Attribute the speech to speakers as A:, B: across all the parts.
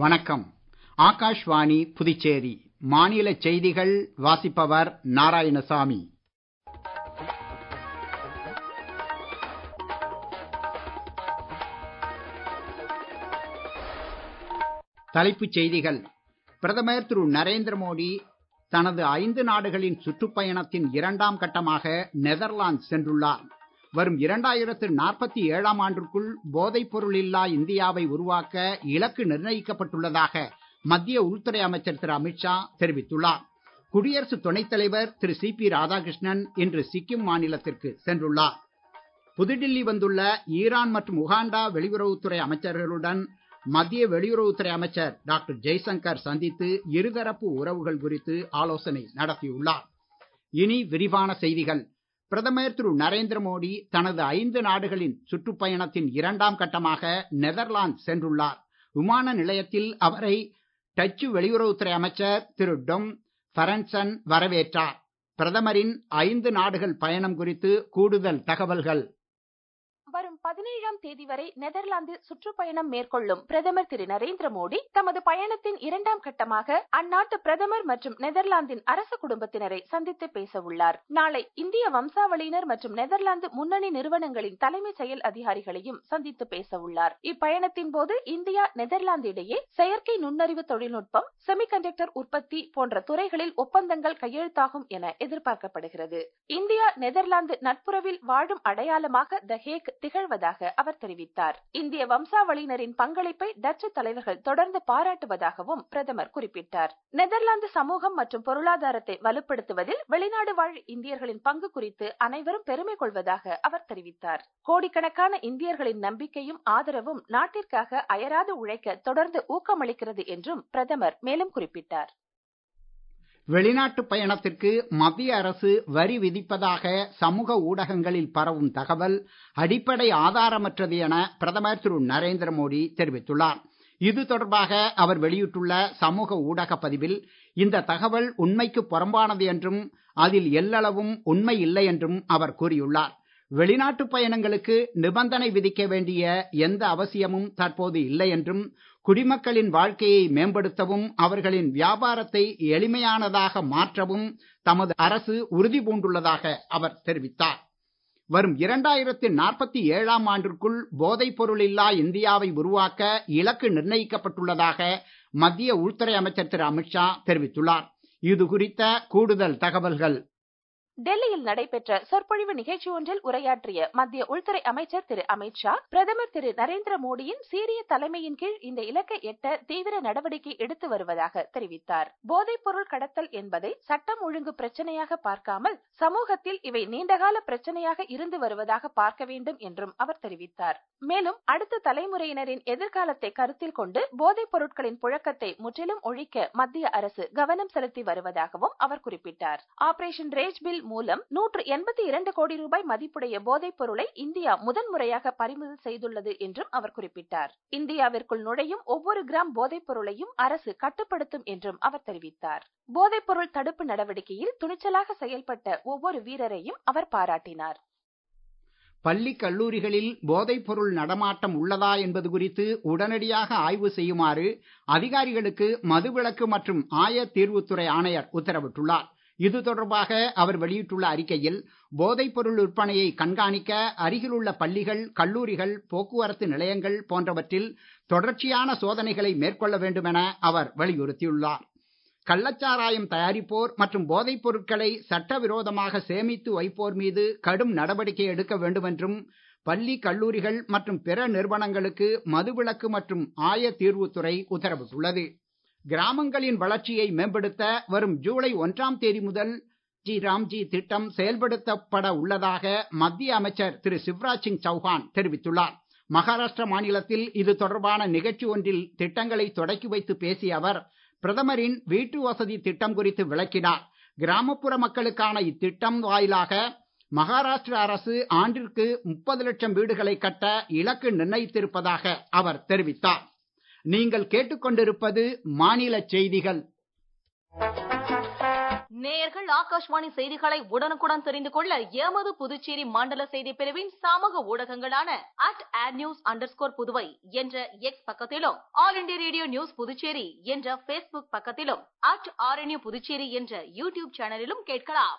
A: வணக்கம் ஆகாஷ்வாணி புதுச்சேரி மாநில செய்திகள் வாசிப்பவர் நாராயணசாமி தலைப்புச் செய்திகள் பிரதமர் திரு நரேந்திர மோடி தனது ஐந்து நாடுகளின் சுற்றுப்பயணத்தின் இரண்டாம் கட்டமாக நெதர்லாந்து சென்றுள்ளார் வரும் இரண்டாயிரத்து நாற்பத்தி ஏழாம் ஆண்டிற்குள் போதைப் பொருள் இல்லா இந்தியாவை உருவாக்க இலக்கு நிர்ணயிக்கப்பட்டுள்ளதாக மத்திய உள்துறை அமைச்சர் திரு அமித்ஷா தெரிவித்துள்ளார் குடியரசு துணைத் தலைவர் திரு சி பி ராதாகிருஷ்ணன் இன்று சிக்கிம் மாநிலத்திற்கு சென்றுள்ளார் புதுடில்லி வந்துள்ள ஈரான் மற்றும் உகாண்டா வெளியுறவுத்துறை அமைச்சர்களுடன் மத்திய வெளியுறவுத்துறை அமைச்சர் டாக்டர் ஜெய்சங்கர் சந்தித்து இருதரப்பு உறவுகள் குறித்து ஆலோசனை நடத்தியுள்ளார் இனி விரிவான செய்திகள் பிரதமர் திரு நரேந்திர மோடி தனது ஐந்து நாடுகளின் சுற்றுப்பயணத்தின் இரண்டாம் கட்டமாக நெதர்லாந்து சென்றுள்ளார் விமான நிலையத்தில் அவரை டச்சு வெளியுறவுத்துறை அமைச்சர் திரு டொம் ஃபரன்சன் வரவேற்றார் பிரதமரின் ஐந்து நாடுகள் பயணம் குறித்து கூடுதல் தகவல்கள்
B: வரும் பதினேழாம் தேதி வரை நெதர்லாந்து சுற்றுப்பயணம் மேற்கொள்ளும் பிரதமர் திரு நரேந்திர மோடி தமது பயணத்தின் இரண்டாம் கட்டமாக அந்நாட்டு பிரதமர் மற்றும் நெதர்லாந்தின் அரச குடும்பத்தினரை சந்தித்து பேச உள்ளார் நாளை இந்திய வம்சாவளியினர் மற்றும் நெதர்லாந்து முன்னணி நிறுவனங்களின் தலைமை செயல் அதிகாரிகளையும் சந்தித்து பேச உள்ளார் இப்பயணத்தின் போது இந்தியா நெதர்லாந்து இடையே செயற்கை நுண்ணறிவு தொழில்நுட்பம் செமிகண்டக்டர் உற்பத்தி போன்ற துறைகளில் ஒப்பந்தங்கள் கையெழுத்தாகும் என எதிர்பார்க்கப்படுகிறது இந்தியா நெதர்லாந்து நட்புறவில் வாழும் அடையாளமாக த ஹேக் திகழ்வதாக அவர் தெரிவித்தார் இந்திய வம்சாவளியினரின் பங்களிப்பை டச்சு தலைவர்கள் தொடர்ந்து பாராட்டுவதாகவும் பிரதமர் குறிப்பிட்டார் நெதர்லாந்து சமூகம் மற்றும் பொருளாதாரத்தை வலுப்படுத்துவதில் வெளிநாடு வாழ் இந்தியர்களின் பங்கு குறித்து அனைவரும் பெருமை கொள்வதாக அவர் தெரிவித்தார் கோடிக்கணக்கான இந்தியர்களின் நம்பிக்கையும் ஆதரவும் நாட்டிற்காக அயராது உழைக்க தொடர்ந்து ஊக்கமளிக்கிறது என்றும் பிரதமர் மேலும் குறிப்பிட்டார்
A: வெளிநாட்டு பயணத்திற்கு மத்திய அரசு வரி விதிப்பதாக சமூக ஊடகங்களில் பரவும் தகவல் அடிப்படை ஆதாரமற்றது என பிரதமர் திரு நரேந்திர மோடி தெரிவித்துள்ளார் இது தொடர்பாக அவர் வெளியிட்டுள்ள சமூக ஊடக பதிவில் இந்த தகவல் உண்மைக்கு புறம்பானது என்றும் அதில் எல்லளவும் உண்மை இல்லை என்றும் அவர் கூறியுள்ளார் வெளிநாட்டு பயணங்களுக்கு நிபந்தனை விதிக்க வேண்டிய எந்த அவசியமும் தற்போது இல்லை என்றும் குடிமக்களின் வாழ்க்கையை மேம்படுத்தவும் அவர்களின் வியாபாரத்தை எளிமையானதாக மாற்றவும் தமது அரசு உறுதி பூண்டுள்ளதாக அவர் தெரிவித்தார் வரும் இரண்டாயிரத்தி நாற்பத்தி ஏழாம் ஆண்டிற்குள் போதைப் பொருள் இல்லா இந்தியாவை உருவாக்க இலக்கு நிர்ணயிக்கப்பட்டுள்ளதாக மத்திய உள்துறை அமைச்சர் திரு அமித்ஷா தெரிவித்துள்ளார் இது குறித்த கூடுதல் தகவல்கள்
B: டெல்லியில் நடைபெற்ற சொற்பொழிவு நிகழ்ச்சி ஒன்றில் உரையாற்றிய மத்திய உள்துறை அமைச்சர் திரு அமித்ஷா பிரதமர் திரு நரேந்திர மோடியின் சீரிய தலைமையின் கீழ் இந்த இலக்கை எட்ட தீவிர நடவடிக்கை எடுத்து வருவதாக தெரிவித்தார் போதைப் பொருள் கடத்தல் என்பதை சட்டம் ஒழுங்கு பிரச்சனையாக பார்க்காமல் சமூகத்தில் இவை நீண்டகால பிரச்சனையாக இருந்து வருவதாக பார்க்க வேண்டும் என்றும் அவர் தெரிவித்தார் மேலும் அடுத்த தலைமுறையினரின் எதிர்காலத்தை கருத்தில் கொண்டு போதைப் பொருட்களின் புழக்கத்தை முற்றிலும் ஒழிக்க மத்திய அரசு கவனம் செலுத்தி வருவதாகவும் அவர் குறிப்பிட்டார் ஆபரேஷன் ரேஜ் பில் மூலம் நூற்று எண்பத்தி இரண்டு கோடி ரூபாய் மதிப்புடைய போதைப் பொருளை இந்தியா முதன்முறையாக பறிமுதல் செய்துள்ளது என்றும் அவர் குறிப்பிட்டார் இந்தியாவிற்குள் நுழையும் ஒவ்வொரு கிராம் போதைப் பொருளையும் அரசு கட்டுப்படுத்தும் என்றும் அவர் தெரிவித்தார் போதைப் பொருள் தடுப்பு நடவடிக்கையில் துணிச்சலாக செயல்பட்ட ஒவ்வொரு வீரரையும் அவர் பாராட்டினார்
A: பள்ளி கல்லூரிகளில் போதைப் பொருள் நடமாட்டம் உள்ளதா என்பது குறித்து உடனடியாக ஆய்வு செய்யுமாறு அதிகாரிகளுக்கு மதுவிலக்கு மற்றும் ஆய தீர்வுத்துறை ஆணையர் உத்தரவிட்டுள்ளார் இது தொடர்பாக அவர் வெளியிட்டுள்ள அறிக்கையில் போதைப் பொருள் விற்பனையை கண்காணிக்க அருகிலுள்ள பள்ளிகள் கல்லூரிகள் போக்குவரத்து நிலையங்கள் போன்றவற்றில் தொடர்ச்சியான சோதனைகளை மேற்கொள்ள வேண்டும் என அவர் வலியுறுத்தியுள்ளார் கள்ளச்சாராயம் தயாரிப்போர் மற்றும் போதைப் பொருட்களை சட்டவிரோதமாக சேமித்து வைப்போர் மீது கடும் நடவடிக்கை எடுக்க வேண்டும் என்றும் பள்ளி கல்லூரிகள் மற்றும் பிற நிறுவனங்களுக்கு மதுவிலக்கு மற்றும் ஆய தீர்வுத்துறை உத்தரவிட்டுள்ளது கிராமங்களின் வளர்ச்சியை மேம்படுத்த வரும் ஜூலை ஒன்றாம் தேதி முதல் ஜி ராம்ஜி திட்டம் செயல்படுத்தப்பட உள்ளதாக மத்திய அமைச்சர் திரு சிவராஜ் சிங் சௌஹான் தெரிவித்துள்ளார் மகாராஷ்டிர மாநிலத்தில் இது தொடர்பான நிகழ்ச்சி ஒன்றில் திட்டங்களை தொடக்கி வைத்து பேசிய அவர் பிரதமரின் வீட்டு வசதி திட்டம் குறித்து விளக்கினார் கிராமப்புற மக்களுக்கான இத்திட்டம் வாயிலாக மகாராஷ்டிர அரசு ஆண்டிற்கு முப்பது லட்சம் வீடுகளை கட்ட இலக்கு நிர்ணயித்திருப்பதாக அவர் தெரிவித்தார் நீங்கள் கேட்டுக்கொண்டிருப்பது மாநில செய்திகள்
C: நேயர்கள் ஆகாஷ்வாணி செய்திகளை உடனுக்குடன் தெரிந்து கொள்ள எமது புதுச்சேரி மண்டல செய்தி பிரிவின் சமூக ஊடகங்களான at at news underscore Puduvai என்ற எக்ஸ் பக்கத்திலும் all India radio news Puducherry என்ற பேஸ்புக் பக்கத்திலும் அட் ஆர்என்யூ புதுச்சேரி என்ற யூடியூப் சேனலிலும் கேட்கலாம்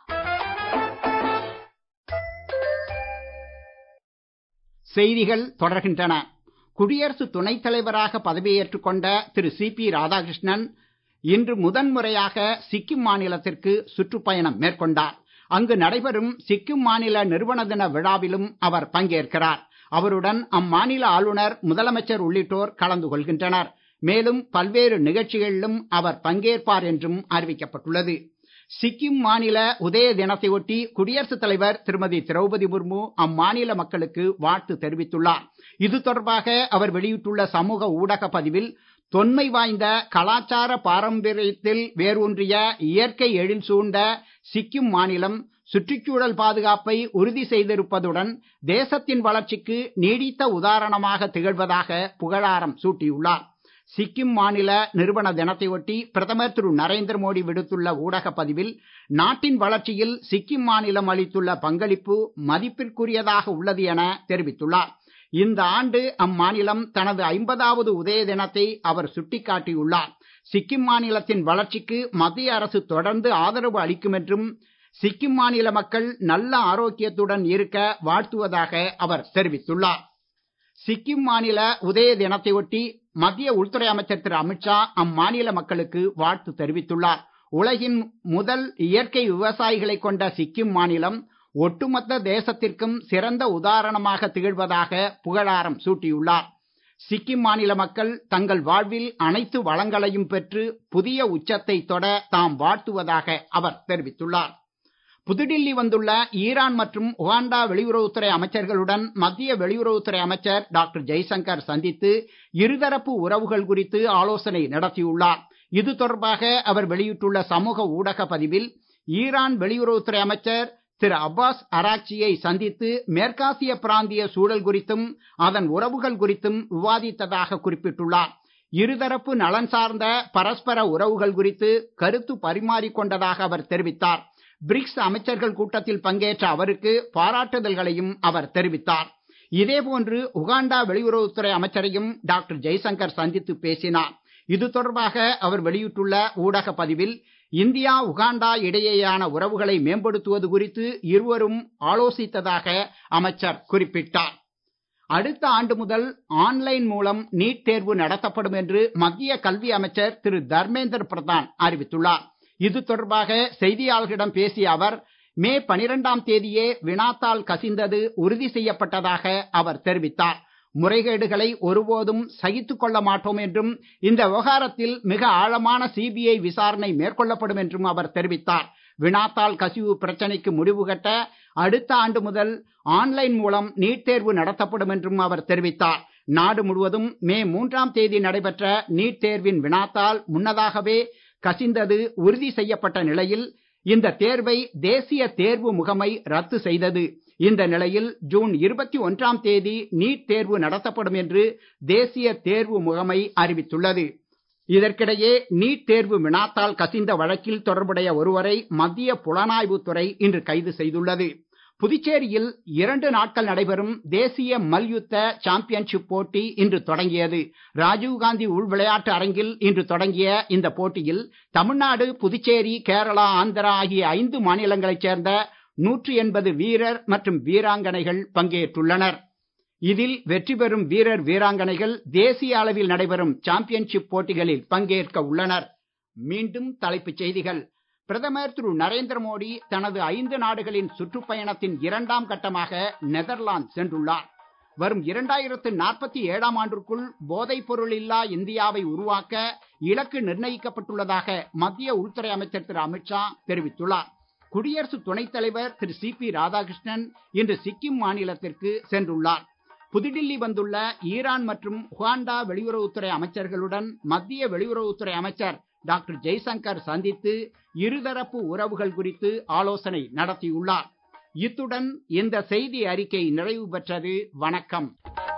A: செய்திகள் தொடர்கின்றன குடியரசு துணைத் தலைவராக பதவியேற்றுக் கொண்ட திரு சி பி ராதாகிருஷ்ணன் இன்று முதன்முறையாக சிக்கிம் மாநிலத்திற்கு சுற்றுப்பயணம் மேற்கொண்டார் அங்கு நடைபெறும் சிக்கிம் மாநில நிறுவன தின விழாவிலும் அவர் பங்கேற்கிறார் அவருடன் அம்மாநில ஆளுநர் முதலமைச்சர் உள்ளிட்டோர் கலந்து கொள்கின்றனர் மேலும் பல்வேறு நிகழ்ச்சிகளிலும் அவர் பங்கேற்பார் என்றும் அறிவிக்கப்பட்டுள்ளது சிக்கிம் மாநில உதய தினத்தை ஒட்டி குடியரசுத் தலைவர் திருமதி திரௌபதி முர்மு அம்மாநில மக்களுக்கு வாழ்த்து தெரிவித்துள்ளார் இது தொடர்பாக அவர் வெளியிட்டுள்ள சமூக ஊடக பதிவில் தொன்மை வாய்ந்த கலாச்சார பாரம்பரியத்தில் வேரூன்றிய இயற்கை எழில் சூழ்ந்த சிக்கிம் மாநிலம் சுற்றுச்சூழல் பாதுகாப்பை உறுதி செய்திருப்பதுடன் தேசத்தின் வளர்ச்சிக்கு நீடித்த உதாரணமாக திகழ்வதாக புகழாரம் சூட்டியுள்ளார் சிக்கிம் மாநில நிறுவன தினத்தை ஒட்டி பிரதமர் திரு நரேந்திர மோடி விடுத்துள்ள ஊடக பதிவில் நாட்டின் வளர்ச்சியில் சிக்கிம் மாநிலம் அளித்துள்ள பங்களிப்பு மதிப்பிற்குரியதாக உள்ளது என தெரிவித்துள்ளார் இந்த ஆண்டு அம்மாநிலம் தனது ஐம்பதாவது உதய தினத்தை அவர் சுட்டிக்காட்டியுள்ளார் சிக்கிம் மாநிலத்தின் வளர்ச்சிக்கு மத்திய அரசு தொடர்ந்து ஆதரவு அளிக்கும் என்றும் சிக்கிம் மாநில மக்கள் நல்ல ஆரோக்கியத்துடன் இருக்க வாழ்த்துவதாக அவர் தெரிவித்துள்ளார் சிக்கிம் மாநில உதய தினத்தை ஒட்டி மத்திய உள்துறை அமைச்சர் திரு அமித்ஷா அம்மாநில மக்களுக்கு வாழ்த்து தெரிவித்துள்ளார் உலகின் முதல் இயற்கை விவசாயிகளை கொண்ட சிக்கிம் மாநிலம் ஒட்டுமொத்த தேசத்திற்கும் சிறந்த உதாரணமாக திகழ்வதாக புகழாரம் சூட்டியுள்ளார் சிக்கிம் மாநில மக்கள் தங்கள் வாழ்வில் அனைத்து வளங்களையும் பெற்று புதிய உச்சத்தை தொட தாம் வாழ்த்துவதாக அவர் தெரிவித்துள்ளார் புதுடில்லி வந்துள்ள ஈரான் மற்றும் உகாண்டா வெளியுறவுத்துறை அமைச்சர்களுடன் மத்திய வெளியுறவுத்துறை அமைச்சர் டாக்டர் ஜெய்சங்கர் சந்தித்து இருதரப்பு உறவுகள் குறித்து ஆலோசனை நடத்தியுள்ளார் இது தொடர்பாக அவர் வெளியிட்டுள்ள சமூக ஊடக பதிவில் ஈரான் வெளியுறவுத்துறை அமைச்சர் திரு அப்பாஸ் அராக்சியை சந்தித்து மேற்காசிய பிராந்திய சூழல் குறித்தும் அதன் உறவுகள் குறித்தும் விவாதித்ததாக குறிப்பிட்டுள்ளார் இருதரப்பு நலன் சார்ந்த பரஸ்பர உறவுகள் குறித்து கருத்து பரிமாறிக்கொண்டதாக அவர் தெரிவித்தார் பிரிக்ஸ் அமைச்சர்கள் கூட்டத்தில் பங்கேற்ற அவருக்கு பாராட்டுதல்களையும் அவர் தெரிவித்தார் இதேபோன்று உகாண்டா வெளியுறவுத்துறை அமைச்சரையும் டாக்டர் ஜெய்சங்கர் சந்தித்து பேசினார் இது தொடர்பாக அவர் வெளியிட்டுள்ள ஊடக பதிவில் இந்தியா உகாண்டா இடையேயான உறவுகளை மேம்படுத்துவது குறித்து இருவரும் ஆலோசித்ததாக அமைச்சர் குறிப்பிட்டார் அடுத்த ஆண்டு முதல் ஆன்லைன் மூலம் நீட் தேர்வு நடத்தப்படும் என்று மத்திய கல்வி அமைச்சர் திரு தர்மேந்திர பிரதான் அறிவித்துள்ளார் இது தொடர்பாக செய்தியாளர்களிடம் பேசிய அவர் மே பனிரெண்டாம் தேதியே வினாத்தாள் கசிந்தது உறுதி செய்யப்பட்டதாக அவர் தெரிவித்தார் முறைகேடுகளை ஒருபோதும் சகித்துக் கொள்ள மாட்டோம் என்றும் இந்த விவகாரத்தில் மிக ஆழமான சிபிஐ விசாரணை மேற்கொள்ளப்படும் என்றும் அவர் தெரிவித்தார் வினாத்தாள் கசிவு பிரச்சனைக்கு முடிவு கட்ட அடுத்த ஆண்டு முதல் ஆன்லைன் மூலம் நீட் தேர்வு நடத்தப்படும் என்றும் அவர் தெரிவித்தார் நாடு முழுவதும் மே மூன்றாம் தேதி நடைபெற்ற நீட் தேர்வின் வினாத்தாள் முன்னதாகவே கசிந்தது உறுதி செய்யப்பட்ட நிலையில் இந்த தேர்வை தேசிய தேர்வு முகமை ரத்து செய்தது இந்த நிலையில் ஜூன் இருபத்தி ஒன்றாம் தேதி நீட் தேர்வு நடத்தப்படும் என்று தேசிய தேர்வு முகமை அறிவித்துள்ளது இதற்கிடையே நீட் தேர்வு வினாத்தால் கசிந்த வழக்கில் தொடர்புடைய ஒருவரை மத்திய புலனாய்வுத்துறை இன்று கைது செய்துள்ளது புதுச்சேரியில் இரண்டு நாட்கள் நடைபெறும் தேசிய மல்யுத்த சாம்பியன்ஷிப் போட்டி இன்று தொடங்கியது ராஜீவ்காந்தி உள் விளையாட்டு அரங்கில் இன்று தொடங்கிய இந்த போட்டியில் தமிழ்நாடு புதுச்சேரி கேரளா ஆந்திரா ஆகிய ஐந்து மாநிலங்களைச் சேர்ந்த நூற்றி எண்பது வீரர் மற்றும் வீராங்கனைகள் பங்கேற்றுள்ளனர் இதில் வெற்றி பெறும் வீரர் வீராங்கனைகள் தேசிய அளவில் நடைபெறும் சாம்பியன்ஷிப் போட்டிகளில் பங்கேற்க உள்ளனர் மீண்டும் தலைப்புச் செய்திகள் பிரதமர் திரு நரேந்திர மோடி தனது ஐந்து நாடுகளின் சுற்றுப்பயணத்தின் இரண்டாம் கட்டமாக நெதர்லாந்து சென்றுள்ளார் வரும் இரண்டாயிரத்து நாற்பத்தி ஏழாம் ஆண்டிற்குள் போதைப் பொருள் இல்லா இந்தியாவை உருவாக்க இலக்கு நிர்ணயிக்கப்பட்டுள்ளதாக மத்திய உள்துறை அமைச்சர் திரு அமித்ஷா தெரிவித்துள்ளார் குடியரசு துணைத் தலைவர் திரு சி பி ராதாகிருஷ்ணன் இன்று சிக்கிம் மாநிலத்திற்கு சென்றுள்ளார் புதுடில்லி வந்துள்ள ஈரான் மற்றும் உகாண்டா வெளியுறவுத்துறை அமைச்சர்களுடன் மத்திய வெளியுறவுத்துறை அமைச்சர் டாக்டர் ஜெய்சங்கர் சந்தித்து இருதரப்பு உறவுகள் குறித்து ஆலோசனை நடத்தியுள்ளார் இத்துடன் இந்த செய்தி அறிக்கை நிறைவு பெற்றது வணக்கம்